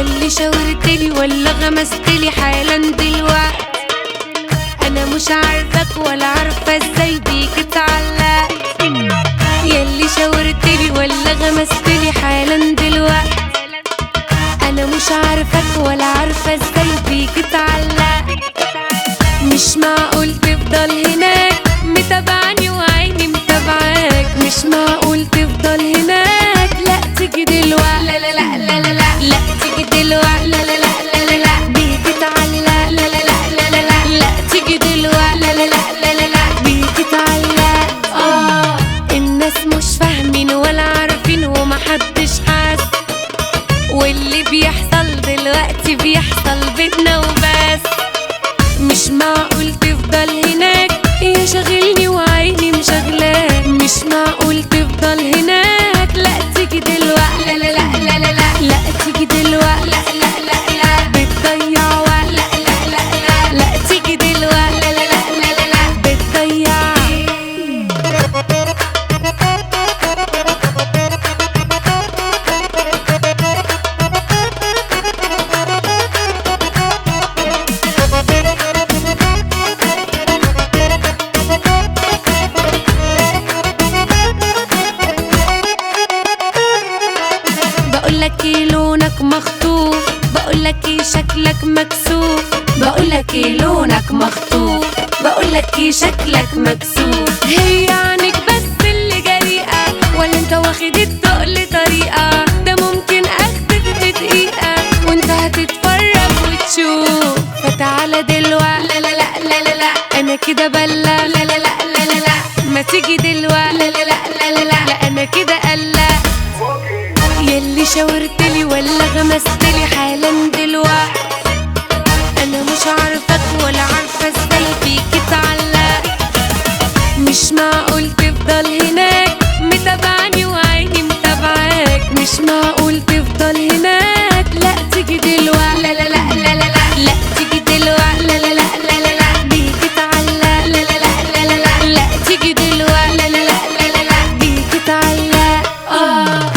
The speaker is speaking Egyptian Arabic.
ياللي شاورتلي ولا غمستلي حالا دلوقت انا مش عارفك ولا عارفه ازاي بيك اتعلقت ياللي شاورتلي ولا غمستلي حالا دلوقت انا مش عارفك ولا عارفه ازاي بيك اتعلقت مش معقول تفضل هناك متابعني وعيني متابعاك مش معقول تفضل هناك لا تيجي دلوقتي لا لا لا لا لا لا لا تيجي دلوقتي لا لا لا لا لا لا بيك اتعلق لا لا لا لا لا لا لا تيجي دلوقتي لا لا لا لا لا لا بيك اتعلق اه الناس مش فاهمين ولا عارفين ومحدش حاسس واللي بيحصل دلوقتي بيحصل بينا وبس مش معقول تفضل هناك يا شاغلني وعيني مشغلاك مش معقول تفضل هناك لا تيجي دلوقتي لا لا لا لا لا لا لا تيجي دلوقتي لا لا لا لا بتضيع وقت لا لا لا لا لا تيجي دلوقتي لا لا لا لا لا لا بتضيع بقولك ايه لونك مخطوف بقولك ايه شكلك مكسوف بقولك ايه لونك مخطوف بقولك ايه شكلك مكسوف هي عنك بس اللي جريئة ولا انت واخد التقل طريقة ده ممكن اخدك في دقيقة وانت هتتفرج وتشوف فتعالى دلوقتي لا لا لا لا لا لا انا كده بلا لا لا لا لا لا لا ما تيجي دلوقتي لا لا لا لا لا لا لا انا كده قلق ياللي شاورتلي ولا غمستلي حالا دلوقت انا مش عارفك ولا عارفه ازاي بيك اتعلق مش معقول تفضل هناك متابعني وعيني متابعاك مش معقول تفضل هناك لا تيجي دلوقتي لا لا لا لا لا لا لا تيجي دلوقتي لا لا لا لا لا لا بيك اتعلق لا لا لا لا لا لا لا تيجي دلوقتي لا لا لا لا لا لا بيك اتعلق اه